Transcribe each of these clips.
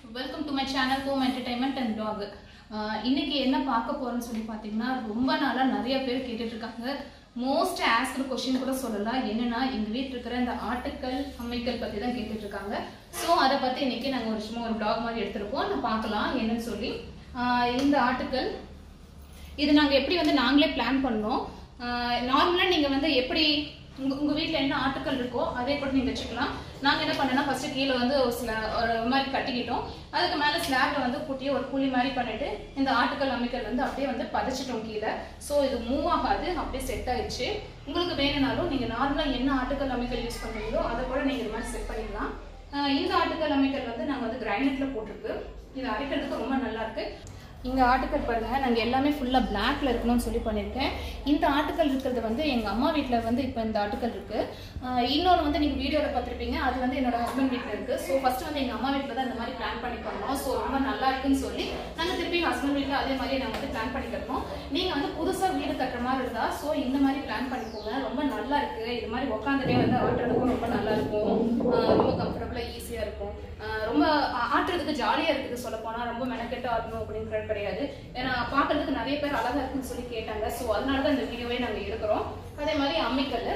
welcome to my channel home entertainment and talk இன்னைக்கு என்ன பார்க்க போறோம்னு சொல்லி பார்த்தீங்கன்னா ரொம்ப நாளா நிறைய பேர் கேட்டுட்டு இருக்காங்க மோஸ்ட் ஆஸ்க்டு கொஸ்டின் கூட சொல்லலாம் என்னன்னா எங்க வீட்டில் இருக்கிற இந்த ஆட்டுக்கள் அம்மைக்கள் பத்தி தான் கேட்டுட்டு இருக்காங்க ஸோ அதை பத்தி இன்னைக்கு நாங்கள் ஒரு சும்மா ஒரு டாக் மாதிரி எடுத்திருக்கோம் நான் பார்க்கலாம் என்னன்னு சொல்லி ஆஹ் இந்த ஆட்டுக்கள் இது நாங்கள் எப்படி வந்து நாங்களே பிளான் பண்ணோம் நார்மலாக நீங்கள் வந்து எப்படி உங்க உங்க வீட்டில் என்ன ஆட்டுக்கள் இருக்கோ அதே கூட நீங்கள் வச்சுக்கலாம் நாங்கள் என்ன பண்ணோம்னா ஃபர்ஸ்ட் கீழே வந்து ஒரு சில ஒரு மாதிரி கட்டிக்கிட்டோம் அதுக்கு மேலே ஸ்லாப்ல வந்து குட்டியை ஒரு குழி மாதிரி பண்ணிட்டு இந்த ஆட்டுக்கள் அம்மிக்கல் வந்து அப்படியே வந்து பதிச்சிட்டோம் கீழே ஸோ இது மூவ் ஆகாது அப்படியே செட் ஆயிடுச்சு உங்களுக்கு வேணும்னாலும் நீங்கள் நார்மலாக என்ன ஆட்டுக்கள் அம்மிக்கல் யூஸ் பண்ணுறீங்களோ அதை கூட நீங்கள் இது மாதிரி செட் பண்ணிடலாம் ஆஹ் இந்த ஆட்டுக்கல் அம்மிக்கல் வந்து நாங்கள் வந்து கிரைனட்ல போட்டிருக்கு இது அரைக்கிறதுக்கு ரொம்ப நல்லா இருக்கு இங்க ஆட்டுக்கல் பாருங்க நாங்க எல்லாமே ஃபுல்லா பிளாக்ல இருக்கணும்னு சொல்லி பண்ணிருக்கேன் இந்த ஆட்டுக்கல் இருக்கிறது வந்து எங்க அம்மா வீட்ல வந்து இப்போ இந்த ஆட்டுக்கல் இருக்கு ஆஹ் இன்னொன்று வந்து நீங்க வீடியோல பார்த்திருப்பீங்க அது வந்து என்னோட ஹஸ்பண்ட் வீட்ல இருக்கு ஸோ ஃபர்ஸ்ட் வந்து எங்க அம்மா வீட்ல தான் இந்த மாதிரி பிளான் பண்ணி பண்ணோம் ஸோ ரொம்ப நல்லா இருக்குன்னு சொல்லி நாங்க திருப்பி ஹஸ்பண்ட் வீட்ல அதே மாதிரி நாங்க வந்து பிளான் பண்ணி கட்டணும் நீங்க வந்து புதுசா வீடு கட்டுற மாதிரி இருந்தா ஸோ இந்த மாதிரி பிளான் பண்ணிக்கோங்க ரொம்ப நல்லா இருக்கு இது மாதிரி உட்காந்துட்டே வந்து ஆட்டுறதுக்கும் ரொம்ப நல்லா இருக்கும் ஆஹ் ரொம்ப கம்ஃபர்டபுளா ஈஸியா இருக்கும் ஆஹ் ரொம்ப ஆ- ஆட்டுறதுக்கு ஜாலியா இருக்குது சொல்ல போனா ரொம்ப மெனக்கெட்டு ஆடணும் அப்படிங்கிறது கிடையாது ஏன்னா பார்க்கிறதுக்கு நிறைய பேர் அழகா இருக்குன்னு சொல்லி கேட்டாங்க ஸோ அதனால தான் இந்த வீடியோவே நாங்க எடுக்கிறோம் அதே மாதிரி அம்மிக்கல்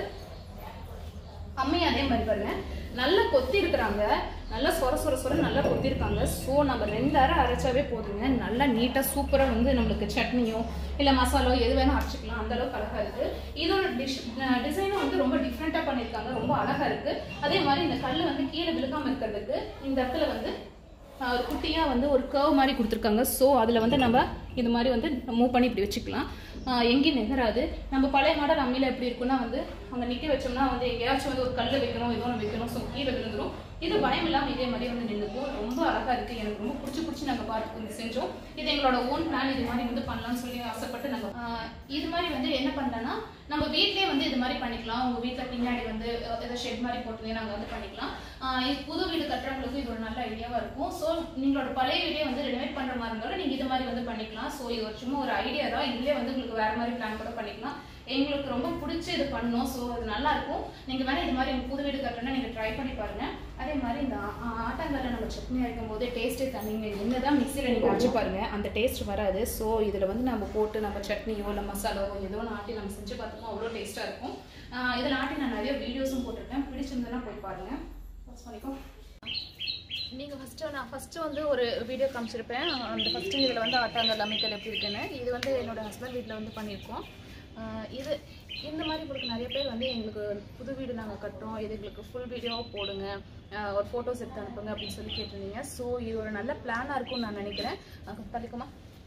அம்மி அதே மாதிரி பாருங்க நல்லா கொத்தி இருக்கிறாங்க நல்லா சொர சொர சொர நல்லா கொத்தி இருக்காங்க ஸோ நம்ம ரெண்டு அரை அரைச்சாவே போதுங்க நல்லா நீட்டாக சூப்பராக வந்து நம்மளுக்கு சட்னியோ இல்லை மசாலோ எது வேணால் அரைச்சிக்கலாம் அந்த அளவுக்கு அழகா இருக்கு இதோட டிஷ் டிசைனும் வந்து ரொம்ப டிஃப்ரெண்ட்டாக பண்ணியிருக்காங்க ரொம்ப அழகா இருக்கு அதே மாதிரி இந்த கல் வந்து கீழே விழுகாம இருக்கிறதுக்கு இந்த இடத்துல வந்து ஆஹ், ஒரு குட்டியாக வந்து ஒரு கர்வ் மாதிரி கொடுத்துருக்காங்க ஸோ அதில் வந்து நம்ம இது மாதிரி வந்து மூவ் பண்ணி இப்படி வச்சுக்கலாம் ஆஹ், எங்கேயும் நெகராது நம்ம பழைய மாடல் அம்மியில் எப்படி இருக்குன்னா வந்து அங்கே நிற்க வச்சோம்னா வந்து எங்கேயாச்சும் வந்து ஒரு கல் வைக்கணும் ஏதோ ஒன்று வைக்கணும் ஸோ கீழே விழுந்துரும் இது பயம் இல்லாமல் இதே மாதிரி வந்து நின்றுக்கும் ரொம்ப அழகாக இருக்குது எனக்கு ரொம்ப பிடிச்சி பிடிச்சி நாங்கள் பார்த்து வந்து செஞ்சோம் இது எங்களோட ஓன் பிளான் இது மாதிரி வந்து பண்ணலாம்னு சொல்லி ஆசைப்பட்டு நாங்கள் இது மாதிரி வந்து என்ன பண்ணலன்னா நம்ம வீட்லயே வந்து இது மாதிரி பண்ணிக்கலாம் உங்க வீட்ல பின்னாடி வந்து அஹ், ஏதோ ஷெட் மாதிரி போட்டு நாங்க வந்து பண்ணிக்கலாம் ஆஹ் இது புது வீடு கட்டுறவங்களுக்கு இது ஒரு நல்ல ஐடியாவா இருக்கும் ஸோ நீங்களோட பழைய வீடே வந்து ரெனோவேட் பண்ற மாதிரி இருந்தாலும் நீங்க இது மாதிரி வந்து பண்ணிக்கலாம் ஸோ இது ஒரு சும்மா ஒரு ஐடியா தான் இதுலயே வந்து உங்களுக்கு வேற மாதிரி பிளான் கூட பண்ணிக்கலாம் எங்களுக்கு ரொம்ப பிடிச்சி இது பண்ணோம் ஸோ அது நல்லா இருக்கும் நீங்க வேணா இது மாதிரி உங்க புது வீடு கட்டணும்னா நீங்க ட்ரை பண்ணி பாருங்க அதே மாதிரி இந்த ஆ- ஆட்டாங்கல்ல நம்ம சட்னி அரைக்கும் போதே டேஸ்ட்டே தனிங்க என்னதான் மிக்சியில் நீங்கள் அரைச்சு பாருங்க அந்த டேஸ்ட் வராது ஸோ இதில் வந்து நம்ம போட்டு நம்ம சட்னியோ இல்லை மசாலாவோ ஏதோ ஒன்று ஆட்டி நம்ம செஞ்சு பார்த்தோமோ அவ்வளோ டேஸ்ட்டாக இருக்கும் இதில் ஆட்டி நான் நிறைய வீடியோஸும் போட்டிருக்கேன் பிடிச்சிருந்ததுன்னா போய் பாருங்க பாஸ் பண்ணிக்கோ நீங்கள் ஃபஸ்ட்டு நான் ஃபஸ்ட்டு வந்து ஒரு வீடியோ காமிச்சிருப்பேன் அந்த ஃபஸ்ட்டு இதில் வந்து ஆட்டாங்கல் அமைக்கல் எப்படி இருக்குன்னு இது வந்து என்னோட ஹஸ்பண்ட் வீட்டில் வந்து பண்ணியிருக்கோம் ஆஹ் இது இந்த மாதிரி உங்களுக்கு நிறைய பேர் வந்து எங்களுக்கு புது வீடு நாங்கள் கட்டுறோம் இது எங்களுக்கு ஃபுல் வீடியோவாக போடுங்க ஆஹ் ஒரு ஃபோட்டோஸ் எடுத்து அனுப்புங்க அப்படின்னு சொல்லி கேட்டிருந்தீங்க ஸோ இது ஒரு நல்ல பிளானாக இருக்கும்னு நான் நினைக்கிறேன் தள்ளிக்குமா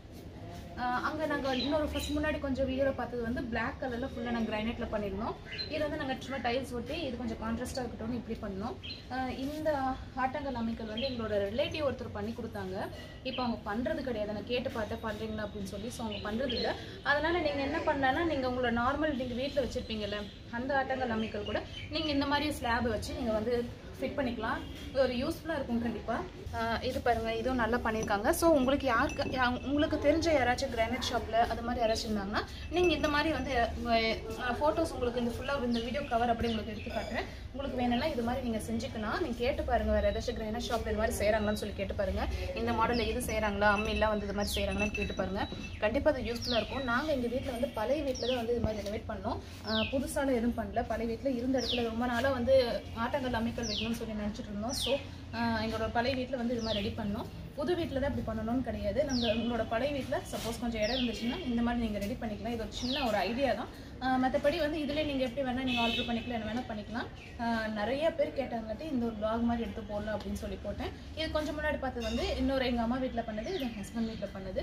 அங்கே நாங்கள் இன்னொரு ஃபர்ஸ்ட் முன்னாடி கொஞ்சம் வீடியோவில் பார்த்தது வந்து பிளாக் கலரில் ஃபுல்லாக நாங்கள் கிரைனைட்டில் பண்ணியிருந்தோம் இது வந்து நாங்கள் சும்மா டைல்ஸ் ஒட்டி இது கொஞ்சம் கான்ட்ராஸ்ட்டாக இருக்கட்டும்னு இப்படி பண்ணோம் ஆஹ் இந்த ஆட்டங்கல் அமைக்கல் வந்து எங்களோட ரிலேட்டிவ் ஒருத்தர் பண்ணி கொடுத்தாங்க இப்போ அவங்க பண்ணுறது கிடையாது நான் கேட்டு பார்த்தேன் பண்ணுறீங்களா அப்படின்னு சொல்லி ஸோ அவங்க பண்ணுறது இல்லை அதனால் நீங்கள் என்ன பண்ணலான்னா நீங்கள் உங்களோட நார்மல் நீங்கள் வீட்டில் வச்சுருப்பீங்கல்ல அந்த ஆட்டங்கல் அமைக்கல் கூட நீங்கள் இந்த மாதிரி ஸ்லாப் வச்சு நீங்கள் வந்து ஃபிட் பண்ணிக்கலாம் இது ஒரு யூஸ்ஃபுல்லாக இருக்கும் கண்டிப்பாக இது பாருங்க இதுவும் நல்லா பண்ணியிருக்காங்க ஸோ உங்களுக்கு யாருக்கு யா- உங்களுக்கு தெரிஞ்ச யாராச்சும் கிரானைட் ஷாப்பில் அது மாதிரி யாராச்சும் இருந்தாங்கன்னா நீங்கள் இந்த மாதிரி வந்து ஃபோட்டோஸ் உங்களுக்கு இந்த ஃபுல்லாக இந்த வீடியோ கவர் அப்படி உங்களுக்கு எடுத்து காட்டுறேன் உங்களுக்கு வேணும்னா இது மாதிரி நீங்கள் செஞ்சுக்கலாம் நீங்கள் கேட்டு பாருங்க வேறு ஏதாச்சும் கிரானைட் ஷாப்பில் இது மாதிரி செய்கிறாங்களான்னு சொல்லி கேட்டு பாருங்க இந்த மாடலில் இது செய்கிறாங்களா அம்மிலாம் வந்து இது மாதிரி செய்கிறாங்களான்னு கேட்டு பாருங்க கண்டிப்பாக அது யூஸ்ஃபுல்லாக இருக்கும் நாங்கள் எங்கள் வீட்டில் வந்து பழைய வீட்டில் தான் வந்து இது மாதிரி ரெனோவேட் பண்ணோம் புதுசால எதுவும் பண்ணல பழைய வீட்டில் இருந்த இடத்துல ரொம்ப நாளாக வந்து ஆட்டங்கள் அமைக்கல் வைக்கணும்னு சொல்லி நினச்சிட்டு இருந்தோம் ஸோ எங்களோட பழைய வீட்டில் வந்து இது மாதிரி ரெடி பண்ணோம் புது வீட்டில் தான் இப்படி பண்ணணும்னு கிடையாது நாங்கள் உங்களோட பழைய வீட்டில் சப்போஸ் கொஞ்சம் இடம் இருந்துச்சுன்னா இந்த மாதிரி நீங்கள் ரெடி பண்ணிக்கலாம் இது ஒரு சின்ன ஒரு ஐடியா தான் ஆஹ் மற்றபடி வந்து இதிலே நீங்கள் எப்படி வேணால் நீங்கள் ஆல்டர் பண்ணிக்கலாம் என்ன வேணால் பண்ணிக்கலாம் ஆஹ் நிறைய பேர் கேட்டாங்கட்டு இந்த ஒரு vlog மாதிரி எடுத்து போடலாம் அப்படின்னு சொல்லி போட்டேன் இது கொஞ்சம் முன்னாடி பார்த்தது வந்து இன்னொரு எங்கள் அம்மா வீட்டில் பண்ணது இது என் ஹஸ்பண்ட் வீட்டில் பண்ணது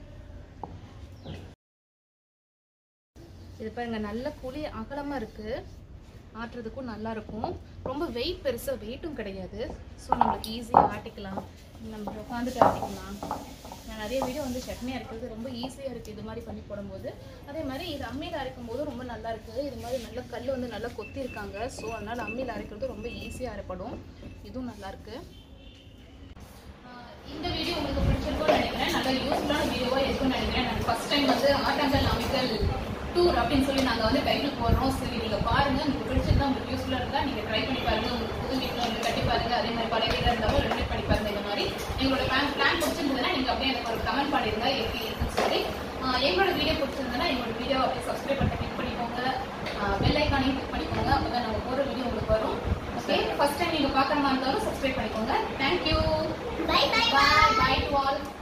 இது பாருங்க நல்ல குழி அகலமா இருக்கு ஆட்டுறதுக்கும் நல்லா இருக்கும் ரொம்ப வெயிட் பெருசா வெயிட்டும் கிடையாது ஸோ நம்மளுக்கு ஈஸியாக ஆட்டிக்கலாம் நம்ம உட்காந்துட்டு ஆட்டிக்கலாம் நான் நிறைய வீடியோ வந்து சட்னி அரைக்கிறது ரொம்ப ஈஸியாக இருக்குது இது மாதிரி பண்ணி போடும்போது அதே மாதிரி இது அம்மியில் அரைக்கும் போது ரொம்ப நல்லா இருக்குது இது மாதிரி நல்ல கல் வந்து நல்லா கொத்தி இருக்காங்க ஸோ அதனால் அம்மியில் அரைக்கிறது ரொம்ப ஈஸியாக அரைப்படும் இதுவும் நல்லா இருக்கு ஆஹ் இந்த வீடியோ உங்களுக்கு பிடிச்சிருக்கும்னு நினைக்கிறேன் நல்ல யூஸ்ஃபுல்லான வீடியோவாக இருக்கும்னு நினைக்கிறேன் நான் ஃபர்ஸ்ட் டைம் வந்து ஆட்டாங்கல் அமைக்கல் டூர் அப்படின்னு சொல்லி நாங்கள் வந்து டைட்டில் போடுறோம் சரி நீங்கள் பாருங்க உங்களுக்கு பிடிச்சிருந்தா உங்களுக்கு யூஸ்ஃபுல்லாக இருந்தால் நீங்கள் ட்ரை பண்ணி பாருங்க உங்களுக்கு புது வீட்டில் வந்து கட்டி பாருங்க அதே மாதிரி பழைய வீட்டில் இருந்தாலும் ரெடி பண்ணி பாருங்க இந்த மாதிரி எங்களோட பிளான் பிளான் பிடிச்சிருந்ததுன்னா நீங்க அப்படியே எனக்கு ஒரு கமெண்ட் பண்ணிருங்க எப்படி இருக்குன்னு சொல்லி ஆஹ் எங்களோட வீடியோ பிடிச்சிருந்ததுன்னா எங்களோட வீடியோ அப்படியே சப்ஸ்கிரைப் பண்ணி கிளிக் பண்ணிக்கோங்க பெல் ஐக்கானையும் கிளிக் பண்ணிக்கோங்க அப்பதான் நம்ம போற வீடியோ உங்களுக்கு வரும் ஓகே ஃபர்ஸ்ட் டைம் நீங்க பார்க்குற மாதிரி இருந்தாலும் சப்ஸ்கிரைப் பண்ணிக்கோங்க thank you bye bye bye bye to all